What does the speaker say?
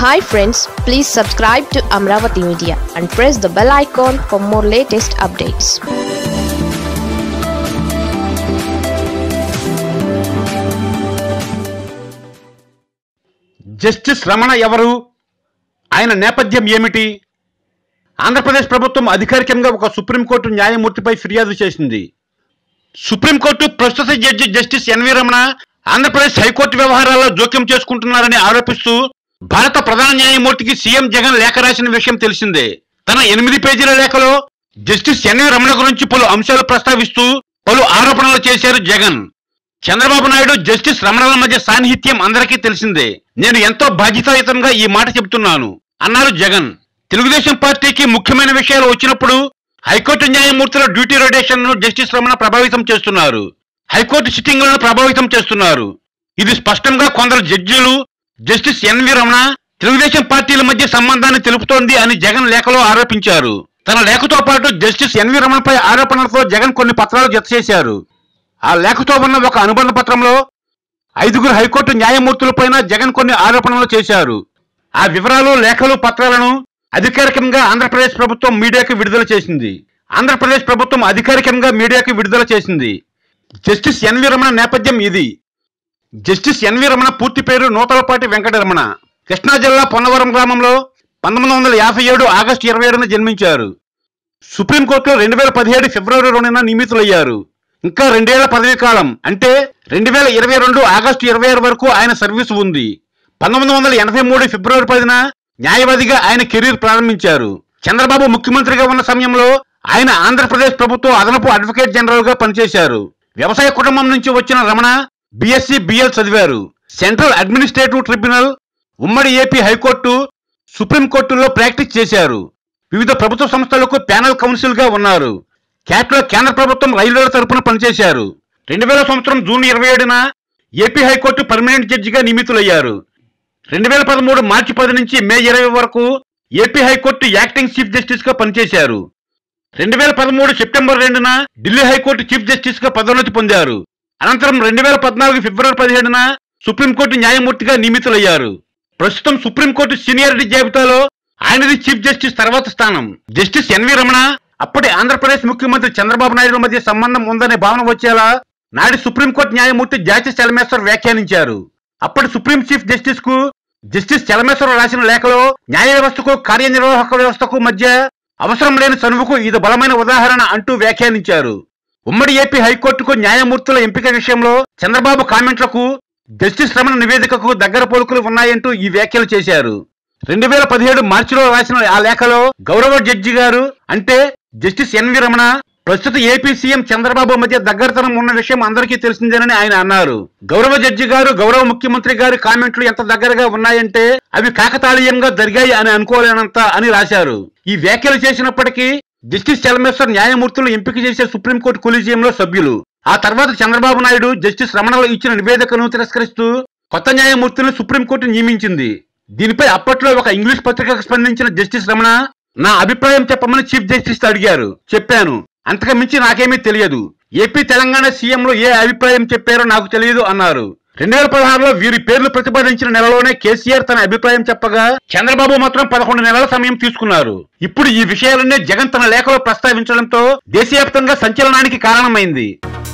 hi friends please subscribe to Amaravati media and press the bell icon for more latest updates justice Ramana ఎవరు ఆయన నేపథ్యం ఏమిటి ఆంధ్రప్రదేశ్ ప్రభుత్వం అధికారికంగా ఒక సుప్రీంకోర్టు న్యాయమూర్తిపై ఫిర్యాదు చేసింది సుప్రీంకోర్టు ప్రస్తుత judge justice N V Ramana Andhra Pradesh High Court వ్యవహారాల్లో జోక్యం చేసుకుంటున్నారని ఆరోపిస్తూ భారత ప్రధాన న్యాయమూర్తికి సీఎం జగన్ లేఖ రాసిన విషయం తెలిసిందే తన ఎనిమిది పేజీల లేఖలో జస్టిస్ ఎన్వి రమణ గురించి పలు అంశాలు ప్రస్తావిస్తూ పలు ఆరోపణలు చేశారు జగన్ చంద్రబాబు నాయుడు జస్టిస్ రమణల మధ్య సాన్నిహిత్యం అందరికీ తెలిసిందే నేను ఎంతో బాధ్యతాయుతంగా ఈ మాట చెబుతున్నాను అన్నారు జగన్ తెలుగుదేశం పార్టీకి ముఖ్యమైన విషయాలు వచ్చినప్పుడు హైకోర్టు న్యాయమూర్తుల డ్యూటీ రొటేషన్ ను జస్టిస్ రమణ ప్రభావితం చేస్తున్నారు హైకోర్టు సిట్టింగులను ప్రభావితం చేస్తున్నారు ఇది స్పష్టంగా కొందరు జడ్జీలు జస్టిస్ ఎన్వి రమణ తెలుగుదేశం పార్టీల మధ్య సంబంధాన్ని తెలుపుతోంది అని జగన్ లేఖలో ఆరోపించారు తన లేఖతో పాటు జస్టిస్ ఎన్వి రమణపై ఆరోపణలతో జగన్ కొన్ని పత్రాలు జత చేశారు ఆ లేఖతో ఉన్న ఒక అనుబంధ పత్రంలో ఐదుగురు హైకోర్టు న్యాయమూర్తులపైన జగన్ కొన్ని ఆరోపణలు చేశారు ఆ వివరాలు లేఖలు పత్రాలను అధికారికంగా ఆంధ్రప్రదేశ్ ప్రభుత్వం మీడియాకి విడుదల చేసింది ఆంధ్రప్రదేశ్ ప్రభుత్వం అధికారికంగా మీడియాకి విడుదల చేసింది జస్టిస్ ఎన్వి రమణ నేపథ్యం ఇది జస్టిస్ ఎన్వి రమణ పూర్తి పేరు నూతలపాటి వెంకటరమణ కృష్ణా జిల్లా పొన్నవరం గ్రామంలో పంతొమ్మిది వందల యాభై ఏడు ఆగస్టు ఇరవై ఏడున జన్మించారు సుప్రీంకోర్టులో రెండు వేల పదిహేడు ఫిబ్రవరి రెండున నియమితులయ్యారు ఇంకా రెండేళ్ల పదవీ కాలం అంటే రెండు వేల ఇరవై రెండు ఆగస్టు ఇరవై ఆరు వరకు ఆయన సర్వీసు ఉంది పంతొమ్మిది వందల ఎనభై మూడు ఫిబ్రవరి పదిన న్యాయవాదిగా ఆయన కెరీర్ ప్రారంభించారు చంద్రబాబు ముఖ్యమంత్రిగా ఉన్న సమయంలో ఆయన ఆంధ్రప్రదేశ్ ప్రభుత్వ అదనపు అడ్వకేట్ జనరల్ గా పనిచేశారు వ్యవసాయ కుటుంబం నుంచి వచ్చిన రమణ బిఎస్సి బిఎల్ చదివారు సెంట్రల్ అడ్మినిస్ట్రేటివ్ ట్రిబ్యునల్ ఉమ్మడి ఏపీ హైకోర్టు సుప్రీంకోర్టులో ప్రాక్టీస్ చేశారు వివిధ ప్రభుత్వ సంస్థలకు ప్యానల్ కౌన్సిల్ గా ఉన్నారు క్యాట్లో కేంద్ర ప్రభుత్వం రైల్వేల తరపున పనిచేశారు రెండు వేల సంవత్సరం జూన్ ఇరవై ఏడున ఏపీ హైకోర్టు పర్మనెంట్ జడ్జిగా నియమితులయ్యారు రెండు వేల పదమూడు మార్చి పది నుంచి మే ఇరవై వరకు AP high court acting chief justice గా పనిచేశారు రెండు వేల పదమూడు సెప్టెంబర్ రెండున ఢిల్లీ హైకోర్టు చీఫ్ జస్టిస్ గా పదోన్నతి పొందారు అనంతరం రెండు వేల పద్నాలుగు ఫిబ్రవరి పదిహేడున సుప్రీంకోర్టు న్యాయమూర్తిగా నియమితులయ్యారు ప్రస్తుతం సుప్రీంకోర్టు సీనియారిటీ జాబితాలో ఆయనది చీఫ్ జస్టిస్ తర్వాత స్థానం జస్టిస్ ఎన్వి రమణ అప్పటి ఆంధ్రప్రదేశ్ ముఖ్యమంత్రి చంద్రబాబు నాయుడు మధ్య సంబంధం ఉందనే భావన వచ్చేలా నాటి సుప్రీంకోర్టు న్యాయమూర్తి జాస్టిస్ చలమేశ్వర్ వ్యాఖ్యానించారు అప్పటి సుప్రీం చీఫ్ జస్టిస్ కు జస్టిస్ చలమేశ్వర రాసిన లేఖలో న్యాయ వ్యవస్థకు కార్యనిర్వాహక వ్యవస్థకు మధ్య అవసరం లేని చనువుకు ఇది బలమైన ఉదాహరణ అంటూ వ్యాఖ్యానించారు ఉమ్మడి ఏపీ హైకోర్టుకు న్యాయమూర్తుల ఎంపిక విషయంలో చంద్రబాబు కామెంట్లకు జస్టిస్ రమణ నివేదికకు దగ్గర పోలుకులు ఉన్నాయంటూ ఈ వ్యాఖ్యలు చేశారు రెండు వేల పదిహేడు మార్చిలో రాసిన ఆ లేఖలో గౌరవ జడ్జి గారు అంటే జస్టిస్ ఎన్వి రమణ ప్రస్తుత ఏపీ సీఎం చంద్రబాబు మధ్య దగ్గరతనం ఉన్న విషయం అందరికీ తెలిసిందేనని ఆయన అన్నారు గౌరవ జడ్జి గారు గౌరవ ముఖ్యమంత్రి గారి కామెంట్లు ఎంత దగ్గరగా ఉన్నాయంటే అవి కాకతాళీయంగా జరిగాయి అని అనుకోలేనంత అని రాశారు ఈ వ్యాఖ్యలు చేసినప్పటికీ జస్టిస్ చలమేశ్వర్ న్యాయమూర్తులు ఎంపిక చేసే సుప్రీంకోర్టు కొలీజియంలో సభ్యులు ఆ తర్వాత చంద్రబాబు నాయుడు జస్టిస్ రమణలో ఇచ్చిన నివేదికను తిరస్కరిస్తూ కొత్త న్యాయమూర్తిని సుప్రీంకోర్టు నియమించింది దీనిపై అప్పట్లో ఒక ఇంగ్లీష్ పత్రికకు స్పందించిన జస్టిస్ రమణ నా అభిప్రాయం చెప్పమని చీఫ్ జస్టిస్ అడిగారు చెప్పాను అంతకు మించి నాకేమీ తెలియదు ఏపీ తెలంగాణ సీఎంలు ఏ అభిప్రాయం చెప్పారో నాకు తెలియదు అన్నారు రెండు వేల పదహారులో వీరి పేర్లు ప్రతిపాదించిన నెలలోనే కేసీఆర్ తన అభిప్రాయం చెప్పగా చంద్రబాబు మాత్రం పదకొండు నెలల సమయం తీసుకున్నారు ఇప్పుడు ఈ విషయాలన్నీ జగన్ తన లేఖలో ప్రస్తావించడంతో దేశవ్యాప్తంగా సంచలనానికి కారణమైంది